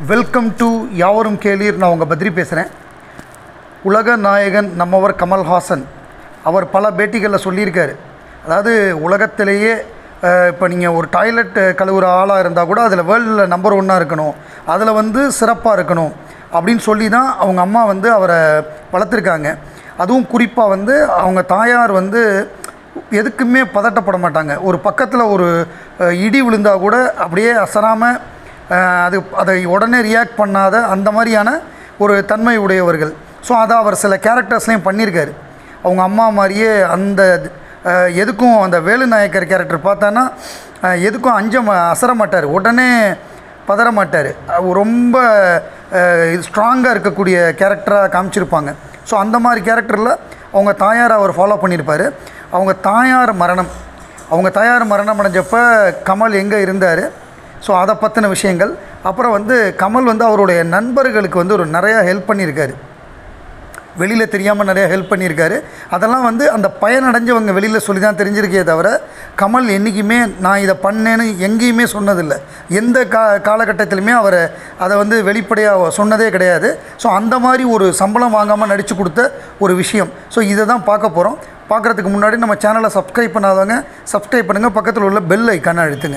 welcome to யாவரும் கேளீர் நான் உங்கள் பத்ரி பேசுகிறேன் உலக நாயகன் நம்மவர் கமல்ஹாசன் அவர் பல பேட்டிகளில் சொல்லியிருக்காரு அதாவது உலகத்திலேயே இப்போ நீங்கள் ஒரு டாய்லெட் கழுவுற ஆளாக இருந்தால் கூட அதில் வேர்ல்டில் நம்பர் ஒன்னாக இருக்கணும் அதில் வந்து சிறப்பாக இருக்கணும் அப்படின்னு சொல்லி தான் அவங்க அம்மா வந்து அவரை வளர்த்துருக்காங்க அதுவும் குறிப்பாக வந்து அவங்க தாயார் வந்து எதுக்குமே பதட்டப்பட மாட்டாங்க ஒரு பக்கத்தில் ஒரு அஹ், இடி விழுந்தால் கூட அப்படியே அசராமல் அது அதை உடனே ரியாக்ட் பண்ணாத அந்த மாதிரியான ஒரு தன்மை உடையவர்கள் ஸோ அதை அவர் சில கேரக்டர்ஸ்லையும் பண்ணியிருக்காரு அவங்க அம்மா மாதிரியே அந்த அஹ், எதுக்கும் அந்த வேலு நாயக்கர் கேரக்டர் பார்த்தான்னா அஹ், எதுக்கும் அஞ்ச மா- அசர மாட்டார் உடனே பதற மாட்டார் அவர் ரொம்ப ஸ்ட்ராங்காக இருக்கக்கூடிய கேரக்டராக காமிச்சிருப்பாங்க ஸோ அந்த மாதிரி கேரக்டரில் அவங்க தாயார் அவர் ஃபாலோ பண்ணியிருப்பார் அவங்க தாயார் மரணம் அவங்க தாயார் மரணம் அடைஞ்சப்ப கமல் எங்கே இருந்தார் ஸோ அதை பற்றின விஷயங்கள் அப்புறம் வந்து கமல் வந்து அவருடைய நண்பர்களுக்கு வந்து ஒரு நிறையா ஹெல்ப் பண்ணியிருக்காரு வெளியில் தெரியாமல் நிறையா ஹெல்ப் பண்ணியிருக்காரு அதெல்லாம் வந்து அந்த பயனடைஞ்சவங்க வெளியில் சொல்லி தான் தெரிஞ்சிருக்கே தவிர கமல் என்றைக்குமே நான் இதை பண்ணேன்னு எங்கேயுமே சொன்னதில்லை எந்த கா காலகட்டத்திலுமே அவர் அதை வந்து வெளிப்படையாக சொன்னதே கிடையாது ஸோ அந்த மாதிரி ஒரு சம்பளம் வாங்காமல் நடித்து கொடுத்த ஒரு விஷயம் ஸோ இதை தான் பார்க்க போகிறோம் பார்க்குறதுக்கு முன்னாடி நம்ம சேனலை சப்ஸ்கிரைப் பண்ணாதவங்க சப்ஸ்கிரைப் பண்ணுங்கள் பக்கத்தில் உள்ள பெல் ஐக்கானை அழுத்துங்க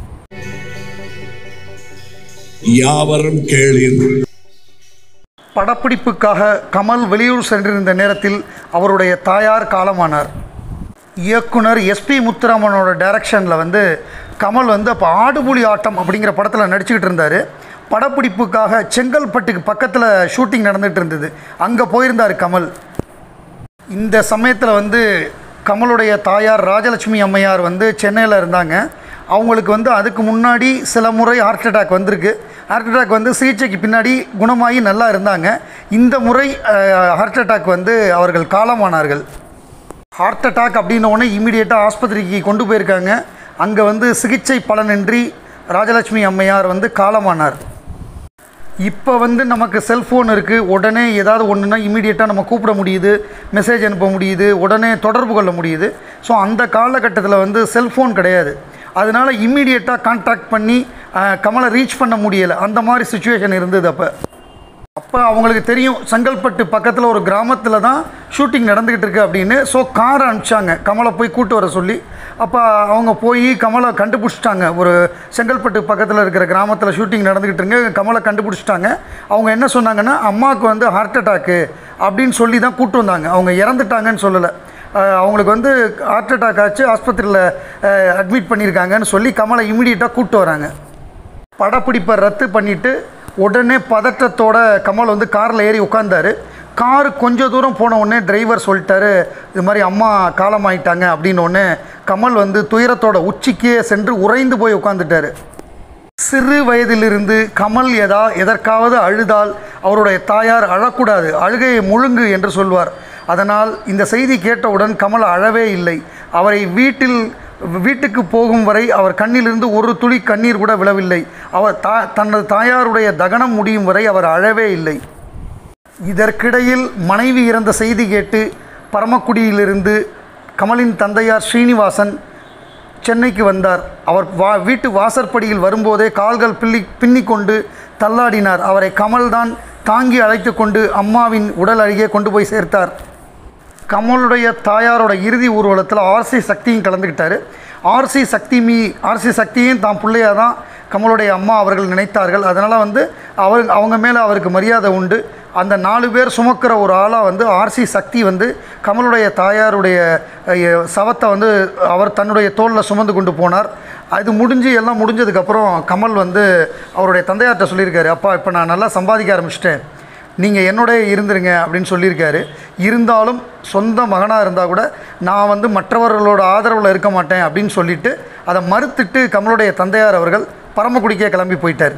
யாவரும் கேளீர் படப்பிடிப்புக்காக கமல் வெளியூர் சென்றிருந்த நேரத்தில் அவருடைய தாயார் காலமானார் இயக்குனர் எஸ்பி முத்துராமனோட டைரக்ஷனில் வந்து கமல் வந்து அப்போ ஆடுபுலி ஆட்டம் அப்படிங்கிற படத்தில் நடிச்சுக்கிட்டு இருந்தார் படப்பிடிப்புக்காக செங்கல்பட்டுக்கு பக்கத்தில் ஷூட்டிங் நடந்துகிட்டு இருந்தது அங்கே போயிருந்தார் கமல் இந்த சமயத்தில் வந்து கமலுடைய தாயார் ராஜலட்சுமி அம்மையார் வந்து சென்னையில் இருந்தாங்க அவங்களுக்கு வந்து அதுக்கு முன்னாடி சில முறை ஹார்ட் அட்டாக் வந்திருக்கு ஹார்ட் அட்டாக் வந்து சிகிச்சைக்கு பின்னாடி குணமாகி நல்லா இருந்தாங்க இந்த முறை ஹார்ட் அட்டாக் வந்து அவர்கள் காலமானார்கள் ஹார்ட் அட்டாக் அப்படின்ன உடனே இமீடியட்டாக ஆஸ்பத்திரிக்கு கொண்டு போயிருக்காங்க அங்கே வந்து சிகிச்சை பலனின்றி ராஜலட்சுமி அம்மையார் வந்து காலமானார் இப்போ வந்து நமக்கு செல்ஃபோன் இருக்குது உடனே ஏதாவது ஒன்றுனா இமீடியட்டாக நம்ம கூப்பிட முடியுது மெசேஜ் அனுப்ப முடியுது உடனே தொடர்பு கொள்ள முடியுது ஸோ அந்த காலகட்டத்தில் வந்து செல்ஃபோன் கிடையாது அதனால் இம்மீடியட்டாக கான்டாக்ட் பண்ணி அஹ், கமலை ரீச் பண்ண முடியலை அந்த மாதிரி சுச்சுவேஷன் இருந்தது அப்போ அப்போ அவங்களுக்கு தெரியும் செங்கல்பட்டு பக்கத்தில் ஒரு கிராமத்தில் தான் ஷூட்டிங் நடந்துக்கிட்டு இருக்கு அப்படின்னு ஸோ காரை அனுப்பிச்சாங்க கமலை போய் கூட்டு வர சொல்லி அப்போ அவங்க போய் கமலை கண்டுபிடிச்சிட்டாங்க ஒரு செங்கல்பட்டு பக்கத்தில் இருக்கிற கிராமத்தில் ஷூட்டிங் நடந்துக்கிட்டு இருங்க கமலை கண்டுபிடிச்சிட்டாங்க அவங்க என்ன சொன்னாங்கன்னா அம்மாவுக்கு வந்து ஹார்ட் அட்டாக்கு அப்படின்னு சொல்லி தான் கூட்டு வந்தாங்க அவங்க இறந்துட்டாங்கன்னு சொல்லலை அஹ் அவங்களுக்கு வந்து ஹார்ட் அட்டாக் ஆச்சு ஆஸ்பத்திரியில் அட்மிட் பண்ணியிருக்காங்கன்னு சொல்லி கமலை இமீடியட்டாக கூப்பிட்டு வராங்க படப்பிடிப்பை ரத்து பண்ணிவிட்டு உடனே பதட்டத்தோட கமல் வந்து காரில் ஏறி உட்காந்தாரு கார் கொஞ்ச தூரம் போன உடனே டிரைவர் சொல்லிட்டாரு இது மாதிரி அம்மா காலமாயிட்டாங்க அப்படின்னு உடனே கமல் வந்து துயரத்தோட உச்சிக்கே சென்று உறைந்து போய் உட்காந்துட்டாரு சிறு வயதிலிருந்து கமல் எதா எதற்காவது அழுதால் அவருடைய தாயார் அழக்கூடாது அழுகையை முழுங்கு என்று சொல்வார் அதனால் இந்த செய்தி கேட்டவுடன் கமல் அழவே இல்லை அவரை வீட்டில் வீட்டுக்கு போகும் வரை அவர் கண்ணிலிருந்து ஒரு துளி கண்ணீர் கூட விழவில்லை அவர் தா தனது தாயாருடைய தகனம் முடியும் வரை அவர் அழவே இல்லை இதற்கிடையில் மனைவி இறந்த செய்தி கேட்டு பரமக்குடியிலிருந்து கமலின் தந்தையார் ஸ்ரீனிவாசன் சென்னைக்கு வந்தார் அவர் வா வீட்டு வாசற்படியில் வரும்போதே கால்கள் பிள்ளி பின்னிக்கொண்டு தள்ளாடினார் அவரை கமல்தான் தாங்கி அழைத்து கொண்டு அம்மாவின் உடல் அருகே கொண்டு போய் சேர்த்தார் கமலுடைய தாயாரோட இறுதி ஊர்வலத்தில் ஆர்சி சக்தியும் கலந்துக்கிட்டாரு ஆர்சி சக்தி மீ ஆர்சி சக்தியும் தான் பிள்ளையாக தான் கமலுடைய அம்மா அவர்கள் நினைத்தார்கள் அதனால் வந்து அவர் அவங்க மேலே அவருக்கு மரியாதை உண்டு அந்த நாலு பேர் சுமக்கிற ஒரு ஆளாக வந்து ஆர்சி சக்தி வந்து கமலுடைய தாயாருடைய அஹ், சவத்தை வந்து அவர் தன்னுடைய தோளில் சுமந்து கொண்டு போனார் அது முடிஞ்சு எல்லாம் முடிஞ்சதுக்கப்புறம் கமல் வந்து அவருடைய தந்தையார்கிட்ட சொல்லியிருக்காரு அப்பா இப்போ நான் நல்லா சம்பாதிக்க ஆரம்பிச்சிட்டேன் நீங்கள் என்னோட இருந்துருங்க அப்படின்னு சொல்லியிருக்காரு இருந்தாலும் சொந்த மகனாக இருந்தால் கூட நான் வந்து மற்றவர்களோட ஆதரவில் இருக்க மாட்டேன் அப்படின்னு சொல்லிட்டு அதை மறுத்துட்டு கமலுடைய தந்தையார் அவர்கள் பரமக்குடிக்கே கிளம்பி போயிட்டார்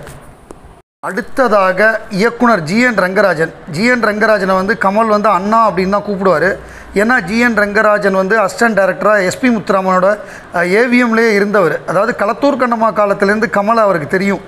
அடுத்ததாக இயக்குனர் ஜிஎன் ரங்கராஜன் ஜிஎன் ரங்கராஜனை வந்து கமல் வந்து அண்ணா அப்படின்னு தான் கூப்பிடுவார் ஏன்னா ஜிஎன் ரங்கராஜன் வந்து அசிஸ்டன்ட் டைரக்டராக எஸ்பி முத்துராமனோட ஏவிஎம்லேயே இருந்தவர் அதாவது களத்தூர் கண்ணம்மா காலத்துலேருந்து கமல் அவருக்கு தெரியும்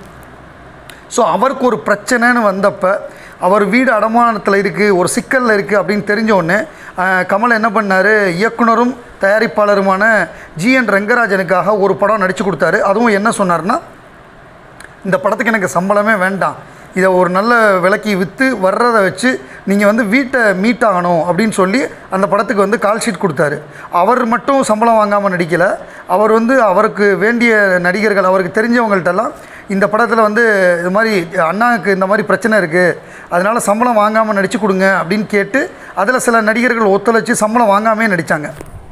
ஸோ அவருக்கு ஒரு பிரச்சனைன்னு வந்தப்போ அவர் வீடு அடமானத்தில் இருக்குது ஒரு சிக்கலில் இருக்குது அப்படின்னு தெரிஞ்ச உடனே அஹ், கமல் என்ன பண்ணார் இயக்குனரும் தயாரிப்பாளருமான ஜிஎன் ரங்கராஜனுக்காக ஒரு படம் நடித்து கொடுத்தாரு அதுவும் என்ன சொன்னார்னா இந்த படத்துக்கு எனக்கு சம்பளமே வேண்டாம் இதை ஒரு நல்ல விலைக்கு விற்று வர்றதை வச்சு நீங்கள் வந்து வீட்டை மீட் ஆகணும் அப்படின்னு சொல்லி அந்த படத்துக்கு வந்து கால் ஷீட் கொடுத்தாரு அவர் மட்டும் சம்பளம் வாங்காமல் நடிக்கலை அவர் வந்து அவருக்கு வேண்டிய நடிகர்கள் அவருக்கு தெரிஞ்சவங்கள்ட்டெல்லாம் இந்த படத்தில் வந்து இது மாதிரி அண்ணாவுக்கு இந்த மாதிரி பிரச்சனை இருக்குது அதனால் சம்பளம் வாங்காமல் நடித்து கொடுங்க அப்படின்னு கேட்டு அதில் சில நடிகர்கள் ஒத்துழைச்சி சம்பளம் வாங்காமே நடித்தாங்க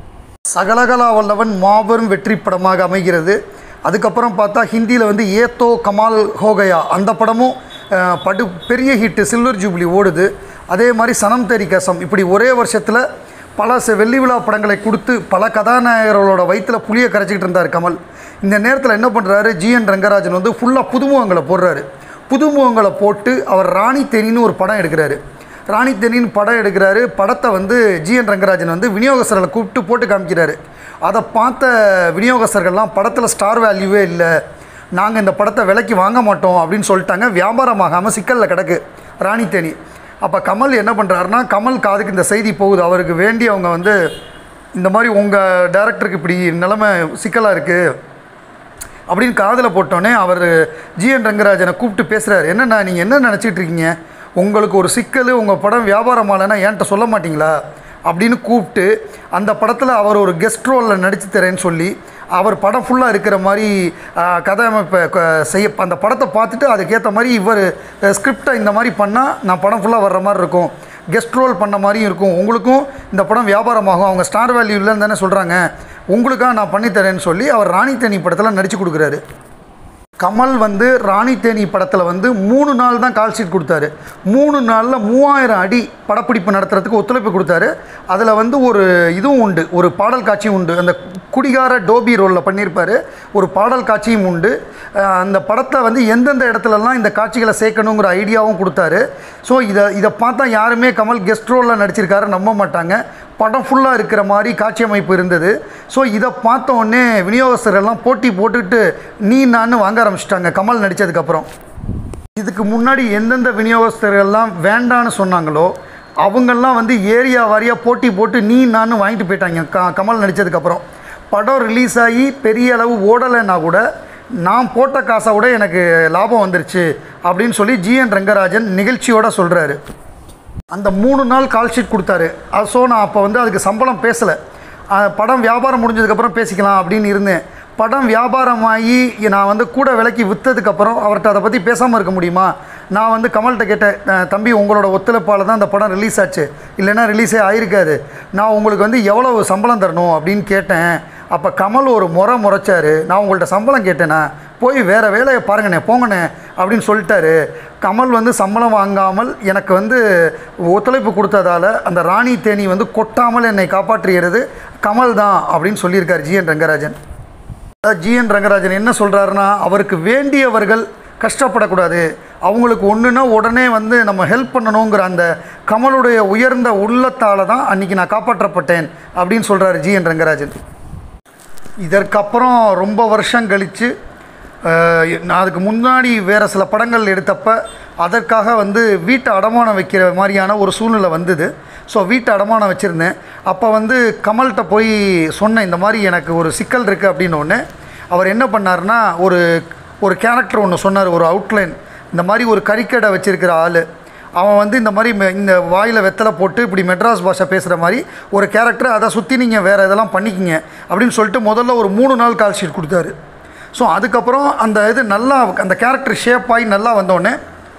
சகலகலா வல்லவன் மாபெரும் வெற்றி படமாக அமைகிறது அதுக்கப்புறம் பார்த்தா ஹிந்தியில் வந்து ஏத்தோ கமால் ஹோகயா அந்த படமும் அஹ், படு பெரிய ஹிட்டு சில்வர் ஜூப்ளி ஓடுது அதே மாதிரி சனம் தெரி கசம் இப்படி ஒரே வருஷத்தில் பல ச- வெள்ளி விழா படங்களை கொடுத்து பல கதாநாயகர்களோட வயிற்றில் புளியை கரைச்சிக்கிட்டு இருந்தார் கமல் இந்த நேரத்தில் என்ன பண்ணுறாரு ஜிஎன் ரங்கராஜன் வந்து ஃபுல்லாக புதுமுகங்களை போடுறாரு புதுமுகங்களை போட்டு அவர் ராணி தேனின்னு ஒரு படம் எடுக்கிறாரு ராணி தென்னின் படம் எடுக்கிறாரு படத்தை வந்து ஜிஎன் ரங்கராஜன் வந்து விநியோகஸ்தர்களை கூப்பிட்டு போட்டு காமிக்கிறாரு அதை பார்த்த விநியோகஸ்தர்கள்லாம் படத்தில் ஸ்டார் வேல்யூவே இல்லை நாங்கள் இந்த படத்தை விலைக்கு வாங்க மாட்டோம் அப்படின்னு சொல்லிட்டாங்க வியாபாரமாகாமல் சிக்கலில் கிடக்கு ராணி தேனி அப்போ கமல் என்ன பண்ணுறாருன்னா கமல் காதுக்கு இந்த செய்தி போகுது அவருக்கு வேண்டியவங்க வந்து இந்த மாதிரி உங்கள் டேரக்டருக்கு இப்படி நிலைமை சிக்கலாக இருக்குது அப்படின்னு காதில் போட்டோன்னே அவர் ஜிஎன் ரங்கராஜனை கூப்பிட்டு பேசுகிறாரு என்னண்ணா நீங்கள் என்ன நினச்சிட்டு இருக்கீங்க உங்களுக்கு ஒரு சிக்கல் உங்கள் படம் வியாபாரம் ஆகலைன்னா என்கிட்ட சொல்ல மாட்டீங்களா அப்படின்னு கூப்பிட்டு அந்த படத்தில் அவர் ஒரு கெஸ்ட் ரோலில் நடிச்சு தரேன்னு சொல்லி அவர் படம் ஃபுல்லாக இருக்கிற மாதிரி ஆ, கதை அமைப்பை க- செய்ய அந்த படத்தை பார்த்துட்டு அதுக்கேற்ற மாதிரி இவர் ஸ்கிரிப்டை இந்த மாதிரி பண்ணால் நான் படம் ஃபுல்லாக வர்ற மாதிரி இருக்கும் கெஸ்ட் ரோல் பண்ண மாதிரியும் இருக்கும் உங்களுக்கும் இந்த படம் வியாபாரமாகும் அவங்க ஸ்டார் வேல்யூ இல்லைன்னு தானே சொல்கிறாங்க உங்களுக்காக நான் பண்ணித்தரேன்னு சொல்லி அவர் ராணி தேனி படத்தில் நடித்து கொடுக்குறாரு கமல் வந்து ராணி தேனி படத்தில் வந்து மூணு நாள் தான் கால் ஷீட் கொடுத்தாரு மூணு நாளில் மூவாயிரம் அடி படப்பிடிப்பு நடத்துறதுக்கு ஒத்துழைப்பு கொடுத்தாரு அதில் வந்து ஒரு இதுவும் உண்டு ஒரு பாடல் காட்சியும் உண்டு அந்த குடிகார டோபி ரோலில் பண்ணியிருப்பார் ஒரு பாடல் காட்சியும் உண்டு அஹ் அந்த படத்தை வந்து எந்தெந்த இடத்துலலாம் இந்த காட்சிகளை சேர்க்கணுங்கிற ஐடியாவும் கொடுத்தாரு ஸோ இதை இதை பார்த்தா யாருமே கமல் கெஸ்ட் ரோலில் நடிச்சிருக்காரு நம்ப மாட்டாங்க படம் ஃபுல்லாக இருக்கிற மாதிரி காட்சி அமைப்பு இருந்தது ஸோ இதை பார்த்த உடனே விநியோகஸ்தரெல்லாம் போட்டி போட்டுட்டு நீ நான் வாங்க ஆரம்பிச்சிட்டாங்க கமல் நடித்ததுக்கப்புறம் இதுக்கு முன்னாடி எந்தெந்த விநியோகஸ்தர்கள்லாம் வேண்டான்னு சொன்னாங்களோ அவங்கெல்லாம் வந்து ஏரியா வாரியாக போட்டி போட்டு நீ நான் வாங்கிட்டு போயிட்டாங்க க கமல் நடித்ததுக்கப்புறம் படம் ரிலீஸ் ஆகி பெரிய அளவு ஓடலைன்னா கூட நான் போட்ட காசை விட எனக்கு லாபம் வந்துருச்சு அப்படின்னு சொல்லி ஜிஎன் ரங்கராஜன் நிகழ்ச்சியோட சொல்கிறாரு அந்த மூணு நாள் கால் ஷீட் கொடுத்தாரு அது ஸோ நான் அப்போ வந்து அதுக்கு சம்பளம் பேசலை படம் வியாபாரம் முடிஞ்சதுக்கப்புறம் பேசிக்கலாம் அப்படின்னு இருந்தேன் படம் வியாபாரமாகி நான் வந்து கூட விலைக்கு விற்றதுக்கப்புறம் அவர்கிட்ட அதை பற்றி பேசாமல் இருக்க முடியுமா நான் வந்து கமல்கிட்ட கேட்டேன் "அஹ், தம்பி உங்களோட ஒத்துழைப்பால் தான் அந்த படம் ரிலீஸ் ஆச்சு இல்லைன்னா ரிலீஸே ஆயிருக்காது நான் உங்களுக்கு வந்து எவ்வளவு சம்பளம் தரணும் அப்படின்னு கேட்டேன் அப்போ கமல் ஒரு முறை முறைச்சாரு நான் உங்கள்கிட்ட சம்பளம் கேட்டேனா போய் வேறு வேலையை பாருங்கண்ணே போங்கண்ணே அப்படின்னு சொல்லிட்டாரு கமல் வந்து சம்பளம் வாங்காமல் எனக்கு வந்து ஒத்துழைப்பு கொடுத்ததால அந்த ராணி தேனி வந்து கொட்டாமல் என்னை காப்பாற்றுகிறது கமல் தான் அப்படின்னு சொல்லியிருக்காரு ஜிஎன் ரங்கராஜன் ஜிஎன் ரங்கராஜன் என்ன சொல்கிறாருன்னா அவருக்கு வேண்டியவர்கள் கஷ்டப்படக்கூடாது அவங்களுக்கு ஒன்றுனா உடனே வந்து நம்ம ஹெல்ப் பண்ணணுங்கிற அந்த கமலுடைய உயர்ந்த உள்ளத்தால் தான் அன்றைக்கி நான் காப்பாற்றப்பட்டேன் அப்படின்னு சொல்கிறாரு ஜிஎன் ரங்கராஜன் இதற்கப்புறம் ரொம்ப வருஷம் கழித்து நான் அதுக்கு முன்னாடி வேறு சில படங்கள் எடுத்தப்ப அதற்காக வந்து வீட்டை அடமானம் வைக்கிற மாதிரியான ஒரு சூழ்நிலை வந்தது ஸோ வீட்டை அடமானம் வச்சுருந்தேன் அப்போ வந்து கமல்கிட்ட போய் சொன்னேன் இந்த மாதிரி எனக்கு ஒரு சிக்கல் இருக்குது அப்படின்னோடனே அவர் என்ன பண்ணாருன்னா ஒரு ஒரு கேரக்டர் ஒன்று சொன்னார் ஒரு அவுட்லைன் இந்த மாதிரி ஒரு கறிக்கடை வச்சுருக்கிற ஆள் அவன் வந்து இந்த மாதிரி மெ- இந்த வாயில் வெத்தலை போட்டு இப்படி மெட்ராஸ் பாஷை பேசுகிற மாதிரி ஒரு கேரக்டர் அதை சுற்றி நீங்கள் வேறு இதெல்லாம் பண்ணிக்கிங்க அப்படின்னு சொல்லிட்டு முதல்ல ஒரு மூணு நாள் கால் ஷீட் கொடுத்தாரு ஸோ அதுக்கப்புறம் அந்த இது நல்லா அந்த கேரக்டர் ஷேப் ஆகி நல்லா வந்தோடனே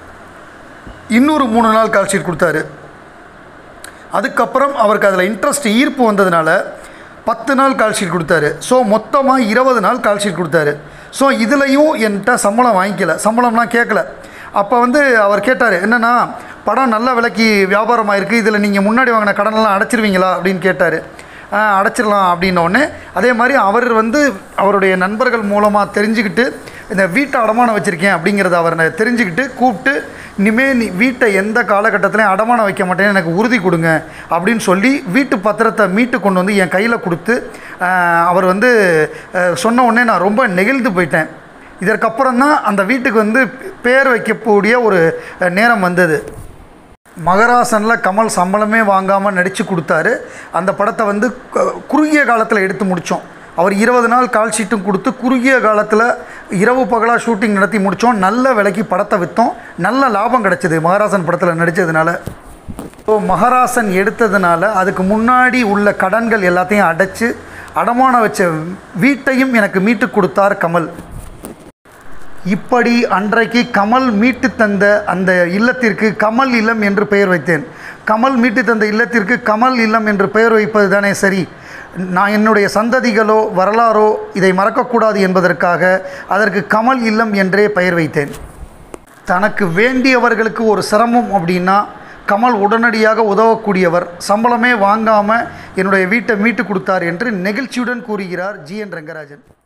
இன்னொரு மூணு நாள் கால் ஷீட் கொடுத்தாரு அதுக்கப்புறம் அவருக்கு அதில் இன்ட்ரெஸ்ட் ஈர்ப்பு வந்ததுனால பத்து நாள் கால் ஷீட் கொடுத்தாரு ஸோ மொத்தமாக இருபது நாள் கால் ஷீட் கொடுத்தாரு ஸோ இதுலேயும் என்கிட்ட சம்பளம் வாங்கிக்கல சம்பளம்லாம் கேட்கல அப்போ வந்து அவர் கேட்டார் என்னென்னா படம் நல்ல விலைக்கு வியாபாரம் ஆயிருக்கு இதில் நீங்கள் முன்னாடி வாங்கின கடனெல்லாம் அடைச்சிருவீங்களா அப்படின்னு கேட்டார் அடைச்சிடலாம் அப்படின்னோடனே அதே மாதிரி அவர் வந்து அவருடைய நண்பர்கள் மூலமாக தெரிஞ்சுக்கிட்டு இந்த வீட்டை அடமானம் வச்சுருக்கேன் அப்படிங்கிறத அவர் ந- தெரிஞ்சுக்கிட்டு கூப்பிட்டு இனிமேல் நீ வீட்டை எந்த காலகட்டத்திலையும் அடமானம் வைக்க மாட்டேன்னு எனக்கு உறுதி கொடுங்க அப்படின்னு சொல்லி வீட்டு பத்திரத்தை மீட்டு கொண்டு வந்து என் கையில் கொடுத்து ஆஹ், அவர் வந்து ஆஹ், சொன்ன உடனே நான் ரொம்ப நெகிழ்ந்து போயிட்டேன் இதற்கப்புறம் தான் அந்த வீட்டுக்கு வந்து பேர் வைக்கக்கூடிய ஒரு அஹ், நேரம் வந்தது மகராசனில் கமல் சம்பளமே வாங்காமல் நடித்து கொடுத்தாரு அந்த படத்தை வந்து கு- குறுகிய காலத்தில் எடுத்து முடித்தோம் அவர் இருபது நாள் கால் ஷீட்டும் கொடுத்து குறுகிய காலத்தில் இரவு பகலாக ஷூட்டிங் நடத்தி முடித்தோம் நல்ல விலைக்கு படத்தை விற்றோம் நல்ல லாபம் கிடச்சிது மகாராசன் படத்தில் நடித்ததுனால ஸோ மகாராசன் எடுத்ததுனால அதுக்கு முன்னாடி உள்ள கடன்கள் எல்லாத்தையும் அடைச்சு அடமானம் வச்ச வீட்டையும் எனக்கு மீட்டு கொடுத்தார் கமல் இப்படி அன்றைக்கு கமல் மீட்டு தந்த அந்த இல்லத்திற்கு கமல் இல்லம் என்று பெயர் வைத்தேன் கமல் மீட்டு தந்த இல்லத்திற்கு கமல் இல்லம் என்று பெயர் வைப்பது தானே சரி நான் என்னுடைய சந்ததிகளோ வரலாறோ இதை மறக்கக்கூடாது என்பதற்காக அதற்கு கமல் இல்லம் என்றே பெயர் வைத்தேன் தனக்கு வேண்டியவர்களுக்கு ஒரு சிரமம் அப்படின்னா கமல் உடனடியாக உதவக்கூடியவர் சம்பளமே வாங்காமல் என்னுடைய வீட்டை மீட்டு கொடுத்தார் என்று நெகிழ்ச்சியுடன் கூறுகிறார் ஜி என் ரங்கராஜன்